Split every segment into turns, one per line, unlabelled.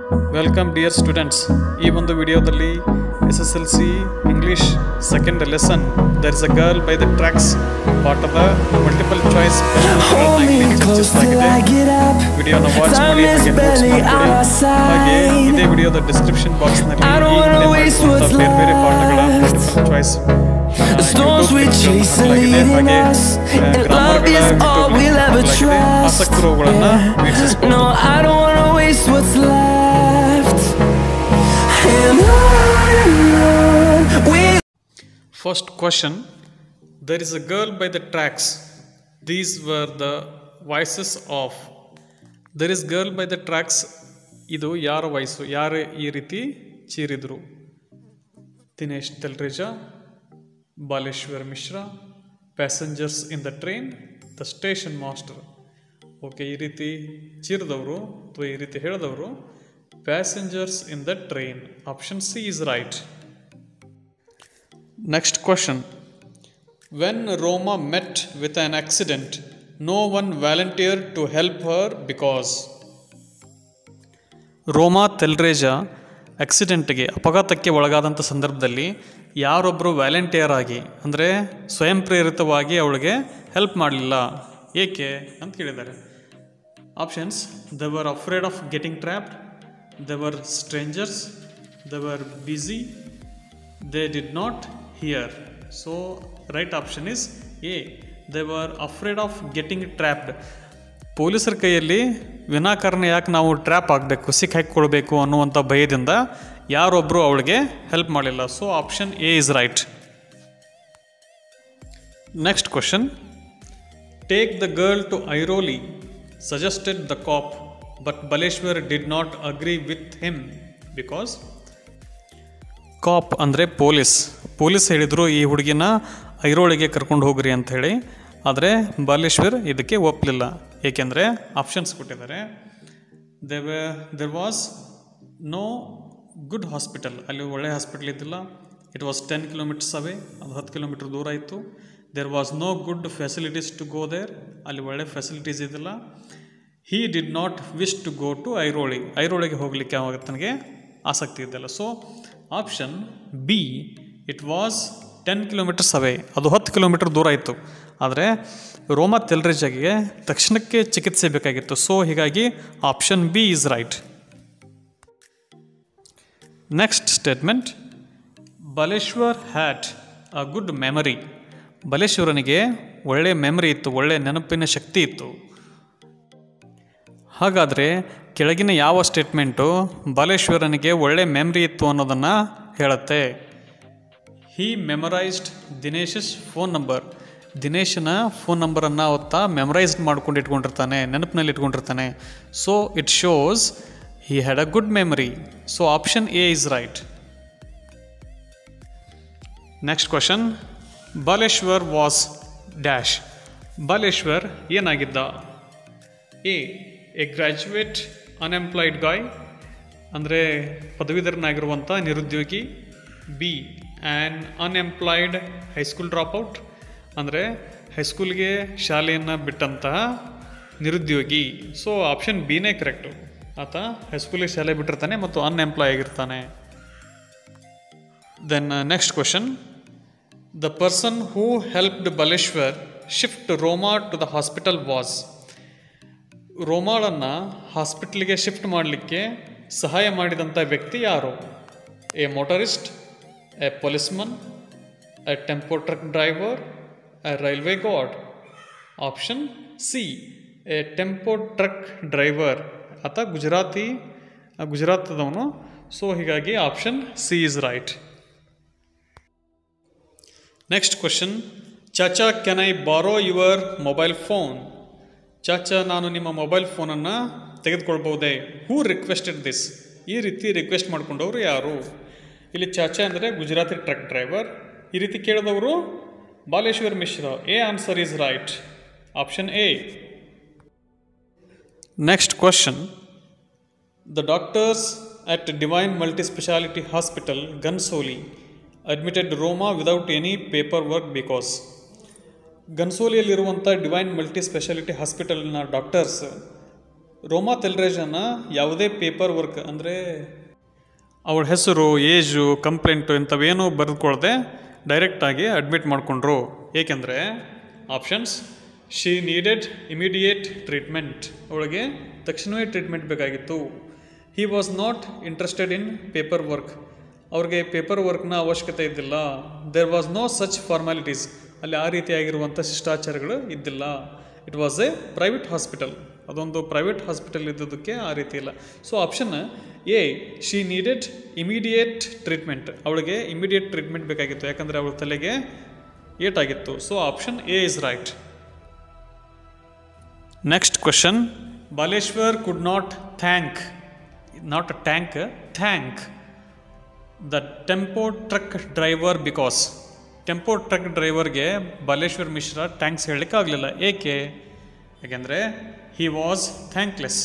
Welcome dear students ಈ ಒಂದು ವಿಡಿಯೋದಲ್ಲಿ S S L C English second lesson there is a girl by the tracks ಪಾಠದ multiple choice
Hold me close till I get up.
ವಿಡಿಯೋನ watch ಮಾಡಿ
Time is
ಹಾಗೆ notes
barely on
ಮಾಡ್ಕೊಳ್ಳಿ
our
ಹಾಗೆ ಇದೇ
side.
ವಿಡಿಯೋದ description box ನಲ್ಲಿ
I don't
ಈ
wanna
ಹಿಂದೆ
waste
ಮಾಡಿರುವಂತ
what's
ಬೇರೆ ಬೇರೆ ಪಾಠಗಳ
left.
Choice
The storms we chase are leading us, and love is all we'll ever trust.
ಆಸಕ್ತರುಗಳನ್ನ
Yeah.
ವೀಕ್ಷಿಸಬಹುದು
No, I don't wanna waste what's left. And on and on we'll
First question There is a girl by the tracks. These were the voices of. There is girl by the tracks. ಇದು ಯಾರ voice ಯಾರು ಈ ರೀತಿ ಚೀರಿದ್ರು Dinesh Telreja Baleshwar Mishra passengers in the train the station master okay ಈ ರೀತಿ ಚೀರಿದವರು ಅಥವಾ ಈ ರೀತಿ ಹೇಳಿದವರು passengers in the train option C is right Next question. When Roma met with an accident, no one volunteered to help her because Roma Telreja ಆಕ್ಸಿಡೆಂಟ್ಗೆ ಅಪಘಾತಕ್ಕೆ ಒಳಗಾದಂಥ ಸಂದರ್ಭದಲ್ಲಿ ಯಾರೊಬ್ಬರು ವ್ಯಾಲೆಂಟಿಯರ್ ಆಗಿ ಅಂದರೆ ಸ್ವಯಂ ಪ್ರೇರಿತವಾಗಿ ಅವಳಿಗೆ ಹೆಲ್ಪ್ ಮಾಡಲಿಲ್ಲ ಏಕೆ ಅಂತ ಕೇಳಿದ್ದಾರೆ options they were afraid of getting trapped they were strangers they were busy they did not hear so right option is a they were afraid of getting trapped ಪೊಲೀಸರ ಕೈಯಲ್ಲಿ ವಿನಾಕಾರಣ ಯಾಕೆ ನಾವು ಟ್ರ್ಯಾಪ್ ಆಗಬೇಕು ಸಿಕ್ ಹಾಕಿಕೊಳ್ಬೇಕು ಅನ್ನುವಂಥ ಭಯದಿಂದ ಯಾರೊಬ್ಬರು ಅವಳಿಗೆ ಹೆಲ್ಪ್ ಮಾಡಲಿಲ್ಲ so option A is right next question take the girl to Airoli suggested the cop but Baleshwar did not agree with him because cop ಅಂದರೆ ಪೊಲೀಸ್ ಪೊಲೀಸ್ ಹೇಳಿದರು ಈ ಹುಡುಗಿನ ಐರೋಳಿಗೆ ಕರ್ಕೊಂಡು ಹೋಗ್ರಿ ಅಂತ ಹೇಳಿ ಆದರೆ ಬಾಲೇಶ್ವರ್ ಇದಕ್ಕೆ ಒಪ್ಪಲಿಲ್ಲ ಏಕೆಂದರೆ ಆಪ್ಷನ್ಸ್ ಕೊಟ್ಟಿದ್ದಾರೆ the there was no good hospital ಅಲ್ಲಿ ಒಳ್ಳೆ ಹಾಸ್ಪಿಟಲ್ ಇದ್ದಿಲ್ಲ it was ten kilometres away ಅದು ಹತ್ತು ಕಿಲೋಮೀಟರ್ ದೂರ ಇತ್ತು there was no good facilities to go there ಅಲ್ಲಿ ಒಳ್ಳೆ ಫೆಸಿಲಿಟೀಸ್ ಇದ್ದಿಲ್ಲ he did not wish to go to Airoli ಐರೋಳಿಗೆ ಹೋಗಲಿಕ್ಕೆ ಅವಾಗ ತನಗೆ ಆಸಕ್ತಿ ಇದ್ದಿಲ್ಲ so option B it was ten kilometres away ಅದು ಹತ್ತು ಕಿಲೋಮೀಟರ್ ದೂರ ಇತ್ತು ಆದರೆ ರೋಮಾ ತೆಲ್ರೇಜಾಗೆ ತಕ್ಷಣಕ್ಕೆ ಚಿಕಿತ್ಸೆ ಬೇಕಾಗಿತ್ತು ಸೊ ಹೀಗಾಗಿ option B is right next statement Baleshwar had a good memory ಬಲೇಶ್ವರನಿಗೆ ಒಳ್ಳೆಯ ಮೆಮರಿ ಇತ್ತು ಒಳ್ಳೆಯ ನೆನಪಿನ ಶಕ್ತಿ ಇತ್ತು ಹಾಗಾದರೆ ಕೆಳಗಿನ ಯಾವ ಸ್ಟೇಟ್ಮೆಂಟು ಬಾಲೇಶ್ವರನಿಗೆ ಒಳ್ಳೆ ಮೆಮ್ರಿ ಇತ್ತು ಅನ್ನೋದನ್ನು ಹೇಳುತ್ತೆ he memorised Dinesh's phone number ದಿನೇಶನ ಫೋನ್ ನಂಬರನ್ನು ಅವತ್ತ ಮೆಮರೈಸ್ಡ್ ಮಾಡ್ಕೊಂಡು ಇಟ್ಕೊಂಡಿರ್ತಾನೆ ನೆನಪಿನಲ್ಲಿ ಇಟ್ಕೊಂಡಿರ್ತಾನೆ so it shows he had a good memory so option A is right next question Baleshwar was dash Baleshwar ಏನಾಗಿದ್ದ A A graduate unemployed guy ಅಂದರೆ ಪದವೀಧರನಾಗಿರುವಂಥ ನಿರುದ್ಯೋಗಿ B an unemployed high school dropout ಅಂದರೆ ಹೈಸ್ಕೂಲ್ಗೆ ಶಾಲೆಯನ್ನು ಬಿಟ್ಟಂತಹ ನಿರುದ್ಯೋಗಿ ಸೊ ಆಪ್ಷನ್ ಬಿನೇ ಕರೆಕ್ಟು ಆತ ಹೈಸ್ಕೂಲಿಗೆ ಶಾಲೆ ಬಿಟ್ಟಿರ್ತಾನೆ ಮತ್ತು ಅನ್ಎಂಪ್ಲಾಯ್ ಆಗಿರ್ತಾನೆ then next question the person who helped Baleshwar shift Roma to the hospital was ರೋಮಾಳನ್ನು ಹಾಸ್ಪಿಟ್ಲಿಗೆ ಶಿಫ್ಟ್ ಮಾಡಲಿಕ್ಕೆ ಸಹಾಯ ಮಾಡಿದಂಥ ವ್ಯಕ್ತಿ ಯಾರು A motorist A policeman A tempo truck driver A railway guard option C A tempo truck driver ಆತ ಗುಜರಾತಿ ಗುಜರಾತದವನು ಸೊ ಹೀಗಾಗಿ option C is right next question ಚಾಚಾ can I borrow your mobile phone ಚಾಚಾ ನಾನು ನಿಮ್ಮ ಮೊಬೈಲ್ ಫೋನನ್ನು ತೆಗೆದುಕೊಳ್ಬಹುದೇ ಹೂ requested this ಈ ರೀತಿ ರಿಕ್ವೆಸ್ಟ್ ಮಾಡ್ಕೊಂಡವರು ಯಾರು ಇಲ್ಲಿ ಚಾಚಾ ಅಂದರೆ ಗುಜರಾತಿ ಟ್ರಕ್ ಡ್ರೈವರ್ ಈ ರೀತಿ ಕೇಳಿದವರು Baleshwar Mishra A answer is right option A next question the doctors at Divine multispeciality hospital Ghansoli admitted Roma without any paper work because ಗನ್ಸೋಲಿಯಲ್ಲಿರುವಂಥ ಡಿವೈನ್ ಮಲ್ಟಿ ಸ್ಪೆಷಾಲಿಟಿ ಹಾಸ್ಪಿಟಲ್ನ ಡಾಕ್ಟರ್ಸ್ ರೋಮಾ ತೆಲ್ರೇಜನ್ನ ಯಾವುದೇ ಪೇಪರ್ ವರ್ಕ್ ಅಂದರೆ ಅವಳ ಹೆಸರು ಏಜು ಕಂಪ್ಲೇಂಟು ಇಂಥವೇನೂ ಬರೆದುಕೊಳ್ದೆ ಡೈರೆಕ್ಟಾಗಿ ಅಡ್ಮಿಟ್ ಮಾಡಿಕೊಂಡ್ರು ಏಕೆಂದರೆ options she needed immediate treatment ಅವಳಿಗೆ ತಕ್ಷಣವೇ ಟ್ರೀಟ್ಮೆಂಟ್ ಬೇಕಾಗಿತ್ತು he was not interested in paper work ಅವ್ರಿಗೆ ಪೇಪರ್ ವರ್ಕ್ನ ಅವಶ್ಯಕತೆ ಇದ್ದಿಲ್ಲ there was no such formalities ಅಲ್ಲಿ ಆ ರೀತಿಯಾಗಿರುವಂಥ ಶಿಷ್ಟಾಚಾರಗಳು ಇದ್ದಿಲ್ಲ it was a private hospital ಅದೊಂದು ಪ್ರೈವೇಟ್ ಹಾಸ್ಪಿಟಲ್ ಇದ್ದದಕ್ಕೆ ಆ ರೀತಿ ಇಲ್ಲ so option A she needed immediate treatment ಅವಳಿಗೆ ಇಮಿಡಿಯೇಟ್ ಟ್ರೀಟ್ಮೆಂಟ್ ಬೇಕಾಗಿತ್ತು ಯಾಕಂದರೆ ಅವಳ ತಲೆಗೆ ಏಟಾಗಿತ್ತು so option A is right next question Baleshwar could not thank not a tank thank the tempo truck driver because tempo truck ಡ್ರೈವರ್ಗೆ ಬಾಲೇಶ್ವರ್ ಮಿಶ್ರಾ ಟ್ಯಾಂಕ್ಸ್ ಹೇಳಲಿಕ್ಕೆ ಆಗಲಿಲ್ಲ ಏಕೆ ಯಾಕೆಂದರೆ he was thankless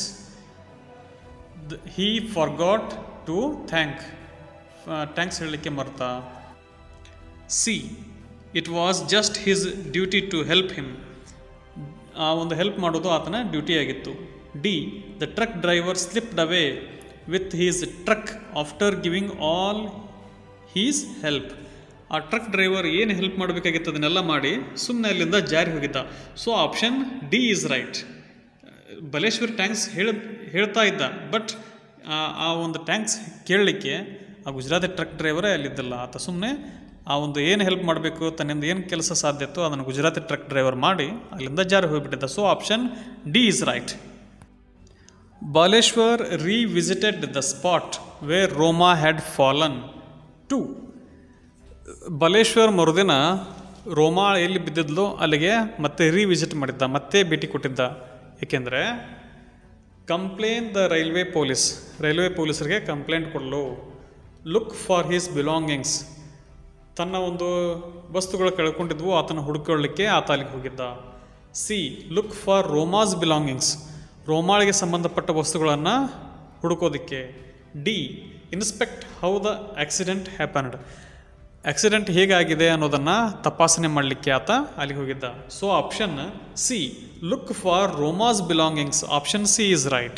he forgot to thank thanks ಹೇಳಲಿಕ್ಕೆ ಮರ್ತ C it was just his duty to help him ಆ ಒಂದು help ಮಾಡೋದು ಆತನ ಡ್ಯೂಟಿ ಆಗಿತ್ತು D the truck driver slipped away with his truck after giving all his help ಆ truck driver ಏನು help ಮಾಡಬೇಕಾಗಿತ್ತು ಅದನ್ನೆಲ್ಲ ಮಾಡಿ ಸುಮ್ಮನೆ ಅಲ್ಲಿಂದ ಜಾರಿ ಹೋಗಿದ್ದ so option D is right Baleshwar thanks ಹೇಳ ಹೇಳ್ತಾ ಇದ್ದ ಬಟ್ ಆ ಒಂದು ಟ್ಯಾಂಕ್ಸ್ ಕೇಳಲಿಕ್ಕೆ ಆ ಗುಜರಾತಿ ಟ್ರಕ್ ಡ್ರೈವರೇ ಅಲ್ಲಿದ್ದಲ್ಲ ಆತ ಸುಮ್ಮನೆ ಆ ಒಂದು ಏನು ಹೆಲ್ಪ್ ಮಾಡಬೇಕು ತನ್ನಿಂದ ಏನು ಕೆಲಸ ಸಾಧ್ಯ ಇತ್ತು ಅದನ್ನು ಗುಜರಾತಿ ಟ್ರಕ್ ಡ್ರೈವರ್ ಮಾಡಿ ಅಲ್ಲಿಂದ ಜಾರಿ ಹೋಗಿಬಿಟ್ಟಿದ್ದ so option D is right Baleshwar revisited the spot where Roma had fallen to Baleshwar ಮರುದಿನ ರೋಮಾ ಎಲ್ಲಿ ಬಿದ್ದಿದ್ಲು ಅಲ್ಲಿಗೆ ಮತ್ತೆ ರೀವಿಸಿಟ್ ಮಾಡಿದ್ದ ಮತ್ತೆ ಭೇಟಿ ಕೊಟ್ಟಿದ್ದ ಏಕೆಂದರೆ complain the railway police railway ಪೊಲೀಸರಿಗೆ ಕಂಪ್ಲೇಂಟ್ ಕೊಡಲು ಲುಕ್ ಫಾರ್ ಹೀಸ್ ಬಿಲಾಂಗಿಂಗ್ಸ್ ತನ್ನ ಒಂದು ವಸ್ತುಗಳು ಕಳ್ಕೊಂಡಿದ್ವು ಆತನ ಹುಡುಕೊಳ್ಳಿಕ್ಕೆ ಆತ ಅಲ್ಲಿಗೆ ಹೋಗಿದ್ದ C look for Roma's belongings ರೋಮಾಳಿಗೆ ಸಂಬಂಧಪಟ್ಟ ವಸ್ತುಗಳನ್ನು ಹುಡುಕೋದಕ್ಕೆ D inspect how the accident happened accident ಹೇಗಾಗಿದೆ ಅನ್ನೋದನ್ನು ತಪಾಸಣೆ ಮಾಡಲಿಕ್ಕೆ ಆತ ಅಲ್ಲಿಗೆ ಹೋಗಿದ್ದ so option C look for Roma's belongings option C is right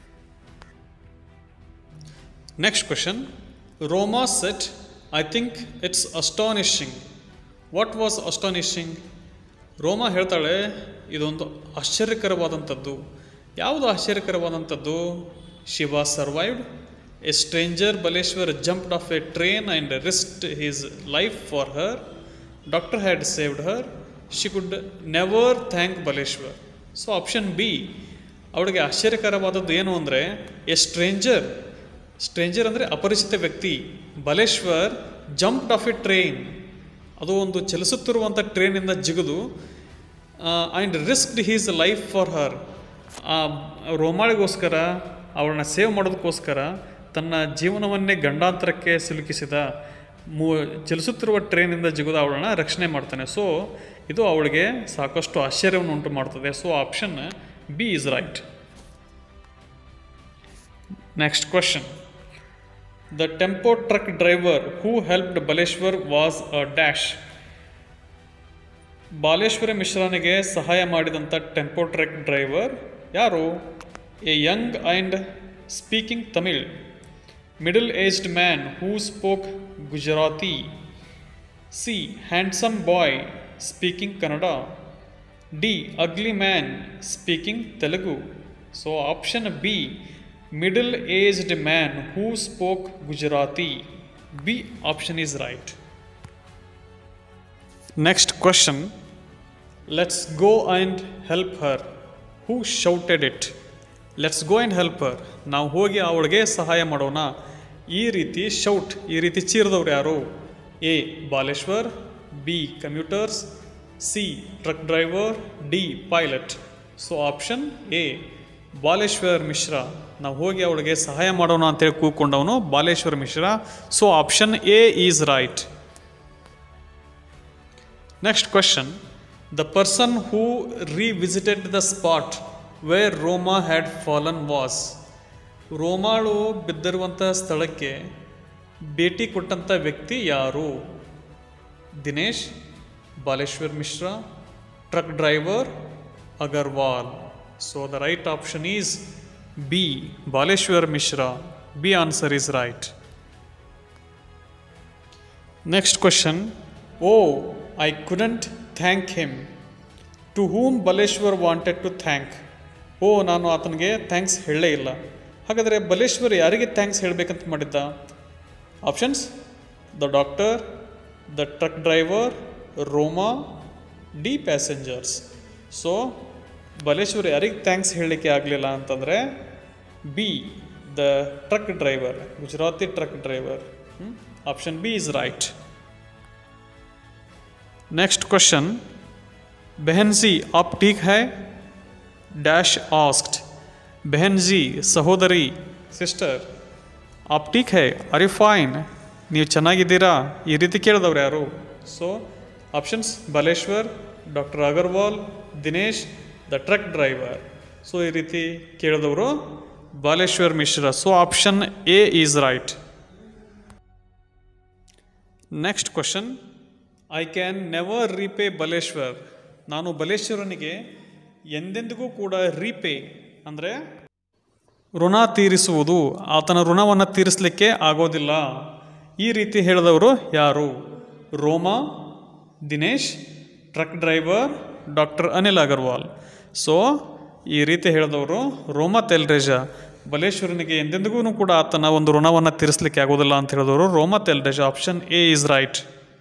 next question Roma said I think it's astonishing what was astonishing ರೋಮಾ ಹೇಳ್ತಾಳೆ ಇದೊಂದು ಆಶ್ಚರ್ಯಕರವಾದಂಥದ್ದು ಯಾವುದು ಆಶ್ಚರ್ಯಕರವಾದಂಥದ್ದು she was survived a stranger Baleshwar jumped off a train and risked his life for her doctor had saved her she could never thank Baleshwar so option B ಅವಳಿಗೆ ಆಶ್ಚರ್ಯಕರವಾದದ್ದು ಏನು ಅಂದರೆ A stranger stranger ಅಂದರೆ ಅಪರಿಚಿತ ವ್ಯಕ್ತಿ Baleshwar jumped off a train ಅದು ಒಂದು ಚಲಿಸುತ್ತಿರುವಂಥ ಟ್ರೈನಿಂದ ಜಿಗಿದು and risked his life for her ಆ ರೋಮಾಳಿಗೋಸ್ಕರ ಅವಳನ್ನ ಸೇವ್ ಮಾಡೋದಕ್ಕೋಸ್ಕರ ತನ್ನ ಜೀವನವನ್ನೇ ಗಂಡಾಂತರಕ್ಕೆ ಸಿಲುಕಿಸಿದ ಮೂ ಚಲಿಸುತ್ತಿರುವ ಟ್ರೈನಿಂದ ಜಿಗಿದು ಅವಳನ್ನ ರಕ್ಷಣೆ ಮಾಡ್ತಾನೆ ಸೊ ಇದು ಅವಳಿಗೆ ಸಾಕಷ್ಟು ಆಶ್ಚರ್ಯವನ್ನು ಉಂಟು ಮಾಡ್ತದೆ so option B is right next question the tempo truck driver who helped Baleshwar was a dash Baleshwar ಮಿಶ್ರಾನಿಗೆ ಸಹಾಯ ಮಾಡಿದಂಥ ಟೆಂಪೋ ಟ್ರಕ್ ಡ್ರೈವರ್ ಯಾರು A young and speaking Tamil middle aged man who spoke Gujarati C handsome boy speaking Kannada D ugly man speaking Telugu so option B middle aged man who spoke Gujarati B option is right next question let's go and help Har who shouted it let's go and help her ನಾವು ಹೋಗಿ ಅವಳಿಗೆ ಸಹಾಯ ಮಾಡೋಣ ಈ ರೀತಿ shout ಈ ರೀತಿ ಚೀರಿದವ್ರು ಯಾರು A Baleshwar B commuters C truck driver D pilot so option A Baleshwar Mishra ನಾವು ಹೋಗಿ ಅವಳಿಗೆ ಸಹಾಯ ಮಾಡೋಣ ಅಂತೇಳಿ ಕೂತ್ಕೊಂಡವನು Baleshwar Mishra so option A is right next question the person who revisited the spot where Roma had fallen was ರೋಮಾಳು ಬಿದ್ದಿರುವಂಥ ಸ್ಥಳಕ್ಕೆ ಭೇಟಿ ಕೊಟ್ಟಂಥ ವ್ಯಕ್ತಿ ಯಾರು Dinesh Baleshwar Mishra truck driver Agarwal so the right option is B. Baleshwar Mishra. B answer is right. Next question. Oh, I couldn't thank him. To whom Baleshwar wanted to thank? ಓ ನಾನು ಆತನಿಗೆ ಥ್ಯಾಂಕ್ಸ್ ಹೇಳಲೇ ಇಲ್ಲ ಹಾಗಾದರೆ ಬಲೇಶ್ವರ್ ಯಾರಿಗೆ ಥ್ಯಾಂಕ್ಸ್ ಹೇಳಬೇಕಂತ ಮಾಡಿದ್ದ options the doctor the truck driver Roma D passengers so Baleshwar ಯಾರಿಗೆ ಥ್ಯಾಂಕ್ಸ್ ಹೇಳಲಿಕ್ಕೆ ಆಗಲಿಲ್ಲ ಅಂತಂದರೆ B the truck driver Gujarati truck driver option B is right next question बहन जी आप ठीक है डैश आस्क्ड बहन जी सहोदरी ಸಿಸ್ಟರ್ ಆಪ್ ಟೀಕ್ ಹೈ ಆರ್ ಯು ಫೈನ್ ನೀವು ಚೆನ್ನಾಗಿದ್ದೀರಾ ಈ ರೀತಿ ಕೇಳಿದವ್ರು ಯಾರು so options Baleshwar doctor Agarwal Dinesh the truck driver so ಈ ರೀತಿ ಕೇಳಿದವರು Baleshwar Mishra so option A is right next question I can never repay Baleshwar ನಾನು ಬಲೇಶ್ವರನಿಗೆ ಎಂದೆಂದಿಗೂ ಕೂಡ ರೀಪೇ ಅಂದರೆ ಋಣ ತೀರಿಸುವುದು ಆತನ ಋಣವನ್ನು ತೀರಿಸಲಿಕ್ಕೆ ಆಗೋದಿಲ್ಲ ಈ ರೀತಿ ಹೇಳಿದವರು ಯಾರು Roma Dinesh truck driver doctor Anil Agarwal so ಈ ರೀತಿ ಹೇಳಿದವರು ರೋಮಾ ತೆಲ್ರೇಜ ಬಲೇಶ್ವರನಿಗೆ ಎಂದೆಂದಿಗೂ ಕೂಡ ಆತನ ಒಂದು ಋಣವನ್ನು ತೀರಿಸಲಿಕ್ಕೆ ಆಗೋದಿಲ್ಲ ಅಂತ ಹೇಳಿದವರು Roma Telreja option A is right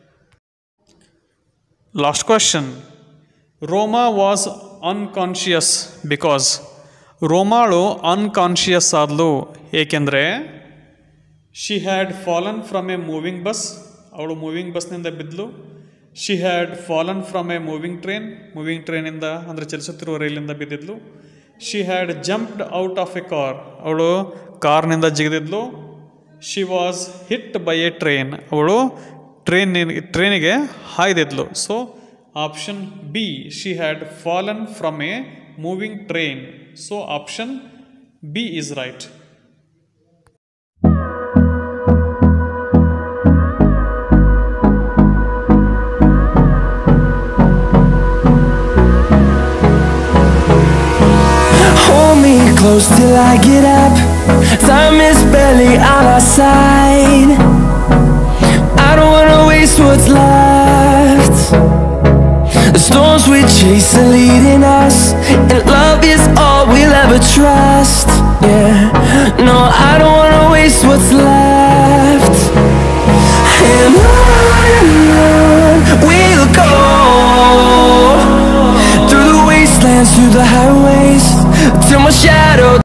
last question Roma was unconscious because ರೋಮಾಳು ಅನ್ಕಾನ್ಷಿಯಸ್ ಆದಲು ಏಕೆಂದರೆ she had fallen from a moving bus ಅವಳು ಮೂವಿಂಗ್ ಬಸ್ನಿಂದ ಬಿದ್ದಲು she had fallen from a moving train moving ಟ್ರೈನಿಂದ ಅಂದರೆ ಚಲಿಸುತ್ತಿರುವ ರೈಲಿಂದ ಬಿದ್ದಿದ್ಲು she had jumped out of a car ಅವಳು ಕಾರ್ನಿಂದ ಜಿಗಿದಿದ್ಲು she was hit by a train ಅವಳು ಟ್ರೈನ್ ಟ್ರೈನಿಗೆ ಹಾಯ್ದಿದ್ಲು so option B she had fallen from a moving train so option B is right
Hold me close till I get up. Time is barely on our side. I don't wanna waste what's left. The storms we chase are leading us, and love is all we'll ever trust. Yeah, no, I don't wanna waste what's left. And on and on we'll go through the wastelands, through the highways, till my shadow